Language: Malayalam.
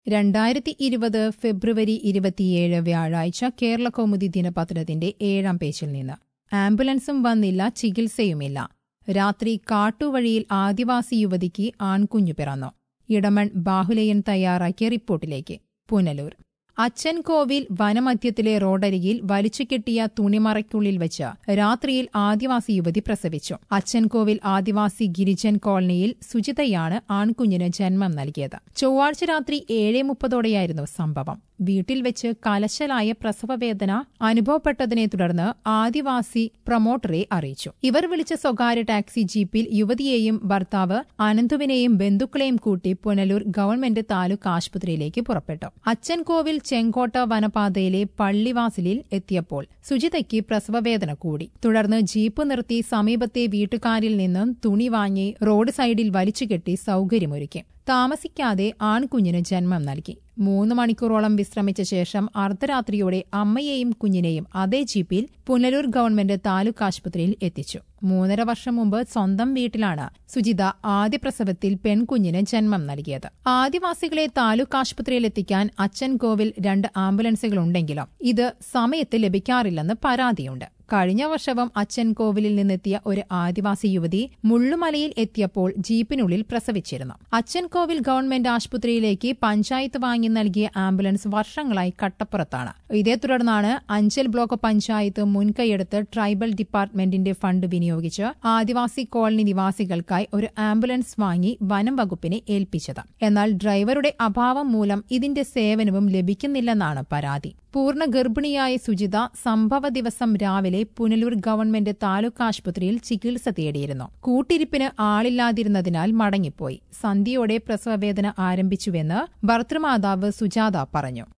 രണ്ടായിരത്തി ഇരുപത് ഫെബ്രുവരി ഇരുപത്തിയേഴ് വ്യാഴാഴ്ച കേരള കൗമുദി ദിനപത്രത്തിന്റെ ഏഴാം പേജിൽ നിന്ന് ആംബുലൻസും വന്നില്ല ചികിത്സയുമില്ല രാത്രി കാട്ടുവഴിയിൽ ആദിവാസി യുവതിക്ക് ആൺകുഞ്ഞു പിറന്നു ഇടമൺ ബാഹുലയൻ തയ്യാറാക്കിയ റിപ്പോർട്ടിലേക്ക് പുനലൂർ അച്ചൻകോവിൽ വനമധ്യത്തിലെ റോഡരികിൽ വലിച്ചുകെട്ടിയ തുണിമറയ്ക്കുള്ളിൽ വെച്ച് രാത്രിയിൽ ആദിവാസി യുവതി പ്രസവിച്ചു അച്ചൻകോവിൽ ആദിവാസി ഗിരിജൻ കോളനിയിൽ സുജിതയാണ് ആൺകുഞ്ഞിന് ജന്മം നൽകിയത് ചൊവ്വാഴ്ച രാത്രി ഏഴ് മുപ്പതോടെയായിരുന്നു സംഭവം വീട്ടിൽ വെച്ച് കലശലായ പ്രസവവേദന അനുഭവപ്പെട്ടതിനെ തുടർന്ന് ആദിവാസി പ്രൊമോട്ടറെ അറിയിച്ചു ഇവർ വിളിച്ച സ്വകാര്യ ടാക്സി ജീപ്പിൽ യുവതിയെയും ഭർത്താവ് അനന്തുവിനെയും ബന്ധുക്കളെയും കൂട്ടി പുനലൂർ ഗവൺമെന്റ് താലൂക്ക് ആശുപത്രിയിലേക്ക് പുറപ്പെട്ടു അച്ചൻകോവിൽ ചെങ്കോട്ട വനപാതയിലെ പള്ളിവാസിലിൽ എത്തിയപ്പോൾ സുജിതയ്ക്ക് പ്രസവവേദന കൂടി തുടർന്ന് ജീപ്പ് നിർത്തി സമീപത്തെ വീട്ടുകാരിൽ നിന്നും തുണി വാങ്ങി റോഡ് സൈഡിൽ വലിച്ചുകെട്ടി സൌകര്യമൊരുക്കി താമസിക്കാതെ ആൺകുഞ്ഞിന് ജന്മം നൽകി മൂന്ന് മണിക്കൂറോളം വിശ്രമിച്ച ശേഷം അർദ്ധരാത്രിയോടെ അമ്മയെയും കുഞ്ഞിനെയും അതേ ജീപ്പിൽ പുനലൂർ ഗവൺമെന്റ് താലൂക്ക് ആശുപത്രിയിൽ എത്തിച്ചു മൂന്നര വർഷം മുമ്പ് സ്വന്തം വീട്ടിലാണ് സുജിത ആദ്യ പ്രസവത്തിൽ പെൺകുഞ്ഞിന് ജന്മം നൽകിയത് ആദിവാസികളെ താലൂക്ക് ആശുപത്രിയിൽ എത്തിക്കാൻ അച്ഛൻ കോവിൽ രണ്ട് ആംബുലൻസുകളുണ്ടെങ്കിലും ഇത് സമയത്ത് ലഭിക്കാറില്ലെന്ന് പരാതിയുണ്ട് കഴിഞ്ഞ വർഷവും അച്ഛൻ കോവിലിൽ നിന്നെത്തിയ ഒരു ആദിവാസി യുവതി മുള്ളുമലയിൽ എത്തിയപ്പോൾ ജീപ്പിനുള്ളിൽ പ്രസവിച്ചിരുന്നു അച്ഛൻ കോവിൽ ഗവൺമെന്റ് ആശുപത്രിയിലേക്ക് പഞ്ചായത്ത് വാങ്ങി നൽകിയ ആംബുലൻസ് വർഷങ്ങളായി കട്ടപ്പുറത്താണ് ഇതേ തുടർന്നാണ് അഞ്ചൽ ബ്ലോക്ക് പഞ്ചായത്ത് മുൻകൈയെടുത്ത് ട്രൈബൽ ഡിപ്പാർട്ട്മെന്റിന്റെ ഫണ്ട് വിനിയോഗിച്ച് ആദിവാസി കോളനി നിവാസികൾക്കായി ഒരു ആംബുലൻസ് വാങ്ങി വനം വകുപ്പിനെ ഏൽപ്പിച്ചത് എന്നാൽ ഡ്രൈവറുടെ അഭാവം മൂലം ഇതിന്റെ സേവനവും ലഭിക്കുന്നില്ലെന്നാണ് പരാതി പൂർണ്ണ ഗർഭിണിയായ സുജിത സംഭവ ദിവസം രാവിലെ പുനലൂർ ഗവൺമെന്റ് താലൂക്ക് ആശുപത്രിയിൽ ചികിത്സ തേടിയിരുന്നു കൂട്ടിരിപ്പിന് ആളില്ലാതിരുന്നതിനാൽ മടങ്ങിപ്പോയി സന്ധ്യയോടെ പ്രസവവേദന ആരംഭിച്ചുവെന്ന് ഭർത്തൃമാതാവ് സുജാത പറഞ്ഞു